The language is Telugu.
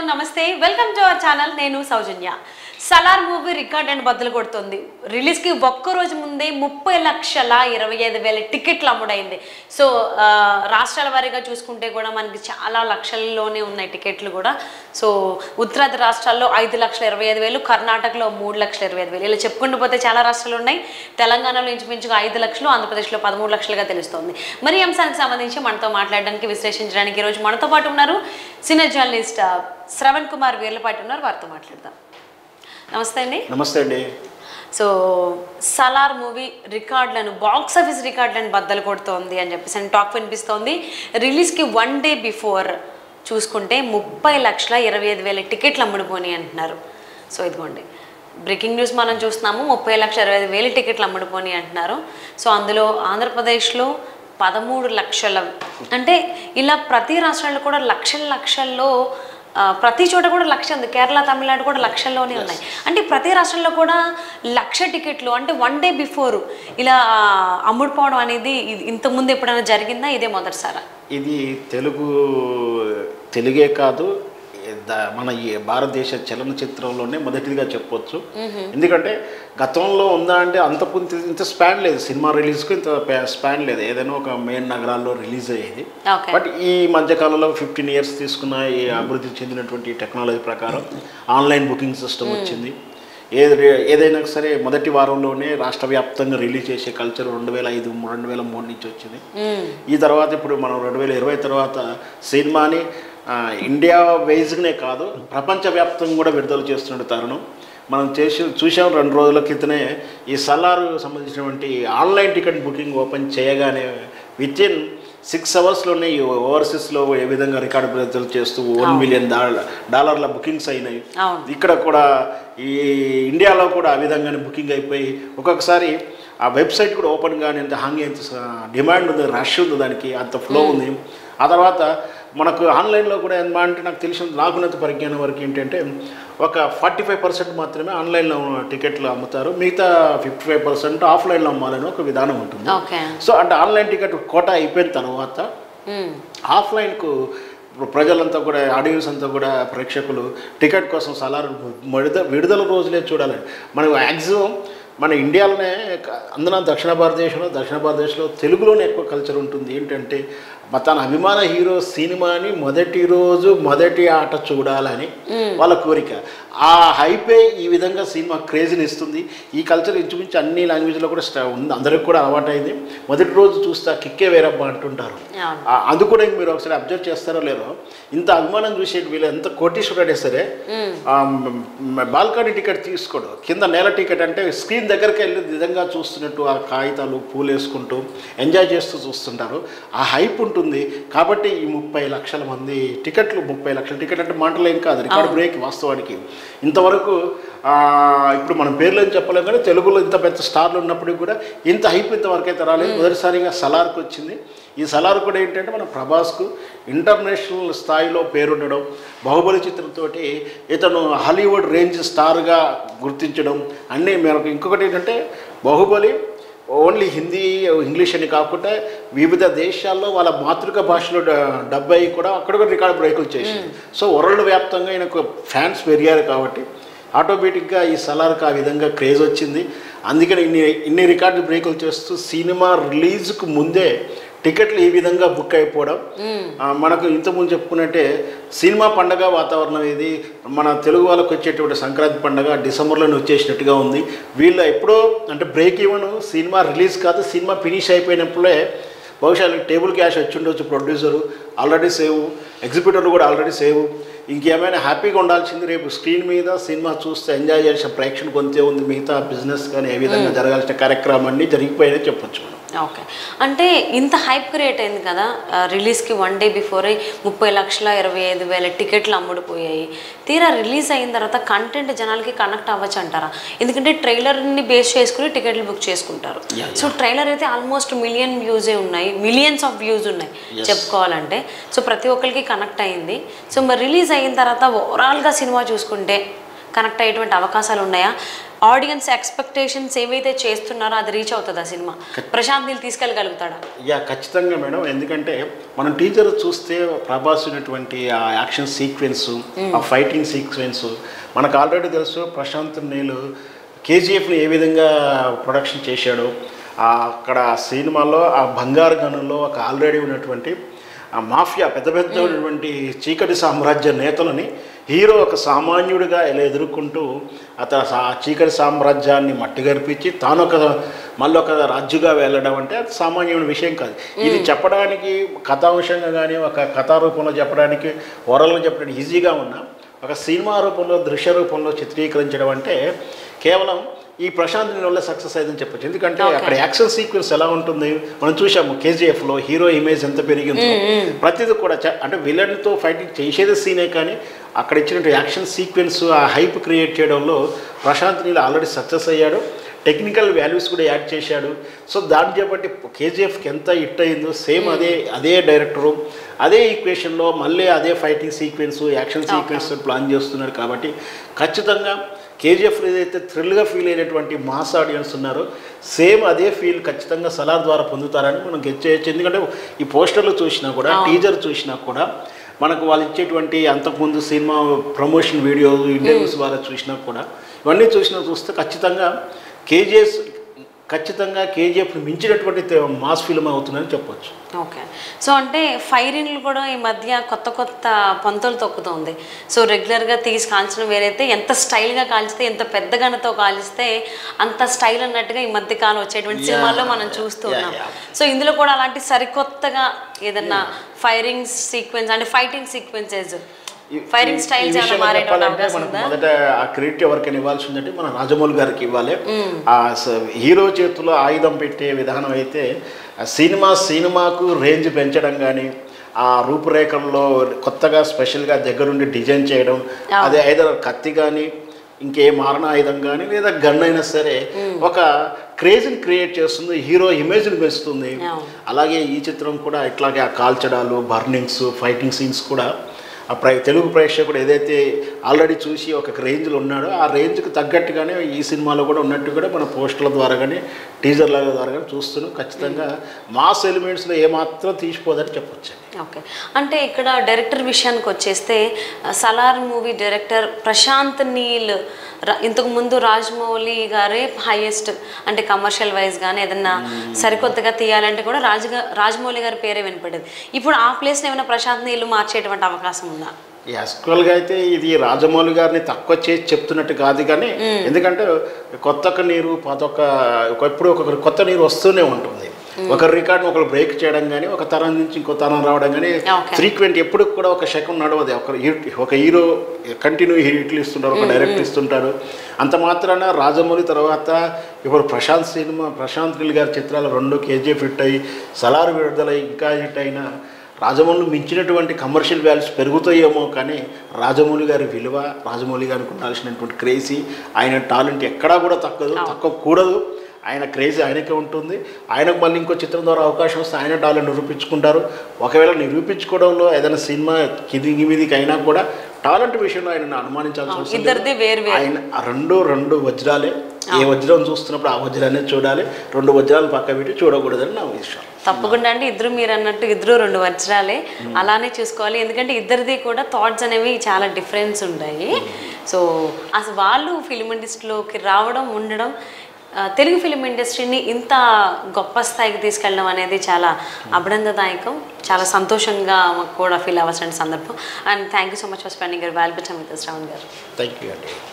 నమస్తే వెల్కమ్ టు అవర్ ఛానల్ నేను Soujanya Salaar movie record and బద్దలు కొడుతుంది రిలీజ్కి ఒక్క రోజు ముందే ముప్పై లక్షల ఇరవై ఐదు వేల టికెట్లు అమ్ముడైంది సో ఆ, రాష్ట్రాల వారీగా చూసుకుంటే కూడా మనకి చాలా లక్షల్లోనే ఉన్నాయి టికెట్లు కూడా సో ఉత్తరాది రాష్ట్రాల్లో ఐదు లక్షల ఇరవై ఐదు వేలు కర్ణాటకలో మూడు లక్షల ఇరవై ఐదు వేలు ఇలా చెప్పుకుంటూ పోతే చాలా రాష్ట్రాలు ఉన్నాయి తెలంగాణలో ఇంచుమించుగా ఐదు లక్షలు ఆంధ్రప్రదేశ్లో పదమూడు లక్షలుగా తెలుస్తోంది మరి ఈ అంశానికి సంబంధించి మనతో మాట్లాడడానికి విశ్లేషించడానికి ఈరోజు మనతో పాటు ఉన్నారు సీనియర్ జర్నలిస్ట్ ఆ, శ్రవణ్ కుమార్ వీర్లపాటి ఉన్నారు వారితో మాట్లాడదాం నమస్తే అండి నమస్తే అండి సో సలార్ మూవీ రికార్డులను బాక్స్ ఆఫీస్ రికార్డులను బద్దలు కొడుతోంది అని చెప్పేసి అని టాక్ వినిపిస్తోంది రిలీజ్కి వన్ డే బిఫోర్ చూసుకుంటే ముప్పై లక్షల ఇరవై ఐదు వేల టికెట్లు అమ్ముడుపోని అంటున్నారు సో ఇదిగోండి బ్రేకింగ్ న్యూస్ మనం చూస్తున్నాము ముప్పై లక్షల ఇరవై ఐదు వేల టికెట్లు అమ్ముడుపోని అంటున్నారు సో అందులో ఆంధ్రప్రదేశ్లో పదమూడు లక్షల అంటే ఇలా ప్రతి రాష్ట్రాల్లో కూడా లక్షల లక్షల్లో ఆ, ప్రతి చోట కూడా లక్ష ఉంది కేరళ తమిళనాడు కూడా లక్షల్లోనే ఉన్నాయి అంటే ప్రతి రాష్ట్రంలో కూడా లక్ష టికెట్లు అంటే వన్ డే బిఫోర్ ఇలా అమ్ముడుపోవడం అనేది ఇది ఇంతకుముందు ఎప్పుడైనా జరిగిందా ఇదే మొదటిసారా ఇది తెలుగు తెలుగే కాదు ద- మన ఈ భారతదేశ చలనచిత్రంలోనే మొదటిదిగా చెప్పొచ్చు ఎందుకంటే గతంలో ఉందా అంటే అంత పుంత- ఇంత స్పాన్ లేదు సినిమా రిలీజ్కి ఇంత పే- స్పాన్ లేదు ఏదైనా ఒక మెయిన్ నగరాల్లో రిలీజ్ అయ్యేది ఓకే బట్ ఈ మధ్యకాలంలో ఫిఫ్టీన్ ఇయర్స్ తీసుకున్న ఈ అభివృద్ధి చెందినటువంటి టెక్నాలజీ ప్రకారం ఆన్లైన్ బుకింగ్ సిస్టమ్ వచ్చింది ఏది ఏదైనా సరే మొదటి వారంలోనే రాష్ట్ర వ్యాప్తంగా రిలీజ్ చేసే కల్చర్ రెండు వేల ఐదు రెండు వేల మూడు నుంచి వచ్చింది ఈ తర్వాత ఇప్పుడు మనం రెండు వేల ఇరవై తర్వాత సినిమాని ఆ, ఇండియా వైజ్గానే కాదు ప్రపంచవ్యాప్తంగా కూడా విడుదల చేస్తున్న తరుణం మనం చేసి చూసాం రెండు రోజుల క్రితమే ఈ సలారు సంబంధించినటువంటి ఆన్లైన్ టికెట్ బుకింగ్ ఓపెన్ చేయగానే విత్ ఇన్ సిక్స్ అవర్స్లోనే ఈ ఓవర్సీస్లో ఏ విధంగా రికార్డు విడుదల చేస్తూ వన్ మిలియన్ డాలర్ డాలర్ల బుకింగ్స్ అయినాయి అవును ఇక్కడ కూడా ఈ ఇండియాలో కూడా ఆ విధంగానే బుకింగ్ అయిపోయి ఒక్కొక్కసారి ఆ వెబ్సైట్ కూడా ఓపెన్ కానీ అంత హాంగ్ అంత డిమాండ్ ఉంది రష్ ఉంది దానికి అంత ఫ్లో ఉంది ఆ తర్వాత మనకు ఆన్లైన్లో కూడా ఏమన్నా అంటే నాకు తెలిసిన నాకున్నంత పరిజ్ఞానం వరకు ఏంటంటే ఒక ఫార్టీ ఫైవ్ పర్సెంట్ మాత్రమే ఆన్లైన్లో టికెట్లు అమ్ముతారు మిగతా ఫిఫ్టీ ఫైవ్ పర్సెంట్ ఆఫ్లైన్లో అమ్మాలని ఒక విధానం ఉంటుంది ఓకే సో అంటే ఆన్లైన్ టికెట్ కోటా అయిపోయిన తర్వాత మ్మ్. ఆఫ్లైన్కు ఇప్పుడు ప్రజలంతా కూడా ఆడియన్స్ అంతా కూడా ప్రేక్షకులు టికెట్ కోసం సలార్ విడుదల విడుదల రోజులే చూడాలి మనం మ్యాక్సిమం మన ఇండియాలోనే క- అందున దక్షిణ భారతదేశంలో దక్షిణ భారతదేశంలో తెలుగులోనే ఎక్కువ కల్చర్ ఉంటుంది ఏంటంటే మ- తన అభిమాన హీరో సినిమాని మొదటి రోజు మొదటి ఆట చూడాలని వాళ్ళ కోరిక ఆ హైపే ఈ విధంగా సినిమా క్రేజ్ని ఇస్తుంది ఈ కల్చర్ ఇంచుమించు అన్ని లాంగ్వేజ్లో కూడా స్టా ఉంది అందరికి కూడా అలవాటైంది మొదటి రోజు చూస్తే ఆ కిక్కే వేరబ్బా అంటుంటారు అవును ఆ- అది కూడా మీరు ఒకసారి అబ్జర్వ్ చేస్తారో లేరో ఇంత అభిమానం చూసే వీళ్ళు ఎంత కోటీశ్వరుడే సరే ఆ, మ్, మ్, బాల్కనీ టికెట్ తీసుకోడు కింద నేల టికెట్ అంటే స్క్రీన్ దగ్గరికి వెళ్ళి నిజంగా చూస్తున్నట్టు ఆ కాగితాలు పూలు వేసుకుంటూ ఎంజాయ్ చేస్తూ చూస్తుంటారు ఆ హైప్ ఉంటుంది కాబట్టి ఈ ముప్పై లక్షల మంది టికెట్లు ముప్పై లక్షల టికెట్ అంటే మాటలు ఏం కాదు రికార్డ్ బ్రేక్ వాస్తవానికి ఇంతవరకు ఆ, ఇప్పుడు మనం పేర్లు ఏం చెప్పలేం కానీ తెలుగులో ఇంత పెద్ద స్టార్లు ఉన్నప్పటికీ కూడా ఇంత హైప్ ఇంతవరకు అయితే రాలేదు మొదటిసారిగా సలార్కి వచ్చింది ఈ సలార్ కూడా ఏంటంటే మన ప్రభాస్కు ఇంటర్నేషనల్ స్థాయిలో పేరుండడం బాహుబలి చిత్రంతో ఇతను హాలీవుడ్ రేంజ్ స్టార్గా గుర్తించడం అన్నీ మనకు ఇంకొకటి ఏంటంటే బాహుబలి ఓన్లీ హిందీ ఇంగ్లీష్ అని కాకుండా వివిధ దేశాల్లో వాళ్ళ మాతృక భాషలో డ- డబ్ అయ్యి కూడా అక్కడ కూడా రికార్డ్ బ్రేకులు చేసింది సో వరల్డ్ వ్యాప్తంగా ఈయనకు ఫ్యాన్స్ పెరిగారు కాబట్టి ఆటోమేటిక్గా ఈ సలార్కి ఆ విధంగా క్రేజ్ వచ్చింది అందుకని ఇన్ని ఇన్ని రికార్డు బ్రేకులు చేస్తూ సినిమా రిలీజ్కు ముందే టికెట్లు ఈ విధంగా బుక్ అయిపోవడం ఆ, మనకు ఇంతకుముందు చెప్పుకున్నట్టే సినిమా పండగ వాతావరణం ఇది మన తెలుగు వాళ్ళకు వచ్చేటువంటి సంక్రాంతి పండగ డిసెంబర్లోనే వచ్చేసినట్టుగా ఉంది వీళ్ళు ఎప్పుడో అంటే బ్రేక్ ఈవెన్ సినిమా రిలీజ్ కాదు సినిమా ఫినిష్ అయిపోయినప్పుడే బహుశా టేబుల్ క్యాష్ వచ్చి ఉండొచ్చు ప్రొడ్యూసరు ఆల్రెడీ సేవ్ ఎగ్జిక్యూటివ్ కూడా ఆల్రెడీ సేవ్ ఇంకేమైనా హ్యాపీగా ఉండాల్సింది రేపు స్క్రీన్ మీద సినిమా చూస్తే ఎంజాయ్ చేసిన ప్రేక్షకులు కొంతే ఉంది మిగతా బిజినెస్ కానీ ఏ విధంగా జరగాల్సిన కార్యక్రమం అన్నీ జరిగిపోయాయని చెప్పొచ్చు మనం ఓకే అంటే ఇంత హైప్ క్రియేట్ అయింది కదా ఆ, రిలీజ్కి వన్ డే బిఫోరే ముప్పై లక్షల ఇరవై ఐదు వేల టికెట్లు అమ్ముడుపోయాయి తీరా రిలీజ్ అయిన తర్వాత కంటెంట్ జనాలకి కనెక్ట్ అవ్వచ్చు అంటారా ఎందుకంటే ట్రైలర్ని బేస్ చేసుకుని టికెట్లు బుక్ చేసుకుంటారు Yeah, సో ట్రైలర్ అయితే ఆల్మోస్ట్ మిలియన్ వ్యూసే ఉన్నాయి మిలియన్స్ ఆఫ్ వ్యూస్ ఉన్నాయి చెప్పుకోవాలంటే సో ప్రతి ఒక్కరికి కనెక్ట్ అయింది సో మరి రిలీజ్ అయిన తర్వాత ఓవరాల్గా సినిమా చూసుకుంటే కనెక్ట్ అయ్యేటువంటి అవకాశాలు ఉన్నాయా ఆడియన్స్ ఎక్స్పెక్టేషన్స్ ఏవైతే చేస్తున్నారో అది రీచ్ అవుతుంది ఆ సినిమా ప్రశాంత్ నీళ్ళు తీసుకెళ్ళగలుగుతాడా యా ఖచ్చితంగా మేడం ఎందుకంటే మనం టీచర్ చూస్తే ప్రభాస్ ఉన్నటువంటి ఆ యాక్షన్ సీక్వెన్స్ ఆ ఫైటింగ్ సీక్వెన్స్ మనకు ఆల్రెడీ తెలుసు ప్రశాంత్ నీళ్ళు కేజీఎఫ్ని ఏ విధంగా ప్రొడక్షన్ చేశాడో ఆ అక్కడ ఆ సినిమాలో ఆ బంగారు గనుల్లో ఒక ఆల్రెడీ ఉన్నటువంటి ఆ మాఫియా పెద్ద పెద్ద ఉన్నటువంటి చీకటి సామ్రాజ్య నేతలని హీరో ఒక సామాన్యుడిగా ఎలా ఎదుర్కొంటూ అతను ఆ చీకటి సామ్రాజ్యాన్ని మట్టిగరిపించి తాను ఒక మళ్ళీ ఒక రాజుగా వెళ్ళడం అంటే అది సామాన్యమైన విషయం కాదు ఇది చెప్పడానికి కథాంశంగా కానీ ఒక కథా రూపంలో చెప్పడానికి ఓరల్గా చెప్పడానికి ఈజీగా ఉన్నా ఒక సినిమా రూపంలో దృశ్య రూపంలో చిత్రీకరించడం అంటే కేవలం ఈ ప్రశాంత్ నీల్ వల్ల సక్సెస్ అయిందని చెప్పొచ్చు ఎందుకంటే Okay. అక్కడ యాక్షన్ సీక్వెన్స్ ఎలా ఉంటుంది మనం చూసాము కేజీఎఫ్ లో హీరో ఇమేజ్ ఎంత పెరిగిందో ప్రతిదీ కూడా చ- అంటే విలన్ తో ఫైటింగ్ చేసేది సీనే కానీ అక్కడ ఇచ్చినట్టు యాక్షన్ సీక్వెన్స్ ఆ హైప్ క్రియేట్ చేయడంలో ప్రశాంత్ నీల్ ఆల్రెడీ సక్సెస్ అయ్యాడు టెక్నికల్ వాల్యూస్ కూడా యాడ్ చేశాడు సో దాన్ని చెప్పబట్టి కేజీఎఫ్కి ఎంత హిట్ అయిందో సేమ్ అదే అదే డైరెక్టరు అదే ఈక్వేషన్లో మళ్ళీ అదే fighting sequence action sequence plan చేస్తున్నాడు కాబట్టి ఖచ్చితంగా కేజీఎఫ్ ఏదైతే థ్రిల్గా ఫీల్ అయినటువంటి మాస్ ఆడియన్స్ ఉన్నారో సేమ్ అదే ఫీల్ ఖచ్చితంగా సలార్ ద్వారా పొందుతారని మనం గెట్ చేయొచ్చు ఎందుకంటే ఈ పోస్టర్లు చూసినా కూడా టీజర్ చూసినా కూడా మనకు వాళ్ళు ఇచ్చేటువంటి అంతకుముందు సినిమా ప్రమోషన్ వీడియోస్ ఇంటర్వ్యూస్ ద్వారా చూసినా కూడా ఇవన్నీ చూసినా చూస్తే ఖచ్చితంగా కేజీఎస్ ఖచ్చితంగా కేజీఎఫ్ మించినటువంటి తే- మాస్ ఫిల్మ్ అవుతుందని చెప్పొచ్చు ఓకే సో అంటే ఫైరింగ్లు కూడా ఈ మధ్య కొత్త కొత్త పంతులు తొక్కుతోంది సో రెగ్యులర్గా తీసి కాల్చడం వేరైతే ఎంత స్టైల్గా కాల్చితే ఎంత పెద్ద గనతో కాల్చితే అంత స్టైల్ అన్నట్టుగా ఈ మధ్య కాలం వచ్చేటువంటి Yeah. సినిమాల్లో మనం చూస్తూ Yeah, ఉన్నాం yeah. సో ఇందులో కూడా అలాంటి సరికొత్తగా ఏదన్నా ఫైరింగ్ సీక్వెన్స్ అంటే ఫైటింగ్ సీక్వెన్సెస్ ఈ- ఫైరింగ్ ఈ- స్టైల్స్ ఈ ఏమైనా విషయంలో మారేటువంటి చెప్పాలంటే అవకాశం మనకు ఉందా మొదట ఆ క్రెడిట్ ఎవరికైనా ఇవ్వాల్సి ఉందంటే మన రాజమౌళి గారికి ఇవ్వాలి ఆ స- హీరో చేతిలో ఆయుధం పెట్టే విధానం అయితే ఆ సినిమా సినిమాకు రేంజ్ పెంచడం కానీ ఆ రూపురేఖల్లో కొత్తగా స్పెషల్గా దగ్గరుండి డిజైన్ చేయడం అవును. అదే ఐదర్ కత్తి కానీ ఇంకే మారణ ఆయుధం కానీ లేదా గన్ అయినా సరే ఒక క్రేజ్ని క్రియేట్ చేస్తుంది హీరో ఇమేజ్ని పెంచుతుంది అవును. అలాగే ఈ చిత్రం కూడా ఇట్లాగే ఆ కాల్చడాలు బర్నింగ్స్ ఫైటింగ్ సీన్స్ కూడా ఆ ప్ర తెలుగు ప్రేక్షకుడు ఏదైతే ఆల్రెడీ చూసి ఒక రేంజ్లో ఉన్నాడో ఆ రేంజ్కి తగ్గట్టుగానే ఈ సినిమాలో కూడా ఉన్నట్టు కూడా మన పోస్టర్ల ద్వారా కానీ టీజర్ల ద్వారా కానీ చూస్తున్నాం ఖచ్చితంగా మాస్ ఎలిమెంట్స్లో ఏమాత్రం తీసిపోదని చెప్పొచ్చు ఓకే అంటే ఇక్కడ డైరెక్టర్ విషయానికి వచ్చేస్తే ఆ, సలార్ మూవీ డైరెక్టర్ ప్రశాంత్ నీల్ ర- ఇంతకు ముందు రాజమౌళి గారే హైయెస్ట్ అంటే కమర్షియల్ వైజ్ కానీ ఏదన్నా సరికొత్తగా తీయాలంటే కూడా రాజుగా రాజమౌళి గారి పేరే వినపడేది ఇప్పుడు ఆ ప్లేస్ని ఏమైనా ప్రశాంత్ నీళ్ళు మార్చేటువంటి అవకాశం ఉందా యాక్చువల్గా అయితే ఇది రాజమౌళి గారిని తక్కువ చేసి చెప్తున్నట్టు కాదు కానీ ఎందుకంటే కొత్త నీరు పదొక ఎప్పుడు ఒక కొత్త నీరు వస్తూనే ఉంటుంది ఒక రికార్డ్ ఒకరు బ్రేక్ చేయడం కానీ ఒక తరం నుంచి ఇంకో తరం రావడం కానీ Okay. ఫ్రీక్వెంట్ ఎప్పుడు కూడా ఒక శకం నడవదు ఒక హీ- ఒక హీరో కంటిన్యూ హిట్లు ఇస్తుంటారు ఒక డైరెక్ట్ ఇస్తుంటారు అంత మాత్రాన రాజమౌళి తర్వాత ఇప్పుడు ప్రశాంత్ సినిమా ప్రశాంత్ నీల్ గారి చిత్రాలు రెండు కేజీఎఫ్ హిట్ అయ్యి సలార్ విడుదల ఇంకా హిట్ అయినా రాజమౌళి మించినటువంటి కమర్షియల్ వాల్యూస్ పెరుగుతాయేమో కానీ రాజమౌళి గారి విలువ రాజమౌళి గారికి ఉండాల్సినటువంటి క్రేజీ ఆయన టాలెంట్ ఎక్కడా కూడా తక్కదు తక్కువ కూడదు ఆయన క్రేజీ ఆయనకే ఉంటుంది ఆయనకు మళ్ళీ ఇంకో చిత్రం ద్వారా అవకాశం వస్తే ఆయన టాలెంట్ నిరూపించుకుంటారు ఒకవేళ నిరూపించుకోవడంలో ఏదైనా సినిమా కిందికి మీదికి అయినా కూడా టాలెంట్ విషయంలో ఆయన అనుమానించాల్సిన అవసరం లేదు. ఇద్దరిది వేరు వేరు ఆయన ఆ రెండు రెండు వజ్రాలే ఏ వజ్రం చూస్తున్నప్పుడు ఆ వజ్రాన్ని చూడాలి రెండు వజ్రాలు పక్క పెట్టి చూడకూడదని నా విషయం తప్పకుండా అంటే ఇద్దరు మీరు అన్నట్టు ఇద్దరు రెండు వజ్రాలే అలానే చూసుకోవాలి ఎందుకంటే ఇద్దరిది కూడా థాట్స్ అనేవి చాలా డిఫరెన్స్ ఉంటాయి సో అసలు వాళ్ళు ఫిలిం ఇండస్ట్రీలోకి రావడం ఉండడం ఆ, తెలుగు ఫిలిం ఇండస్ట్రీని ఇంత గొప్ప స్థాయికి తీసుకెళ్ళడం అనేది చాలా అభినందదాయకం చాలా సంతోషంగా మాకు కూడా ఫీల్ అవ్వాల్సిన సందర్భం and thank you so much for spending your valuable time with Shravan garu thank you అండి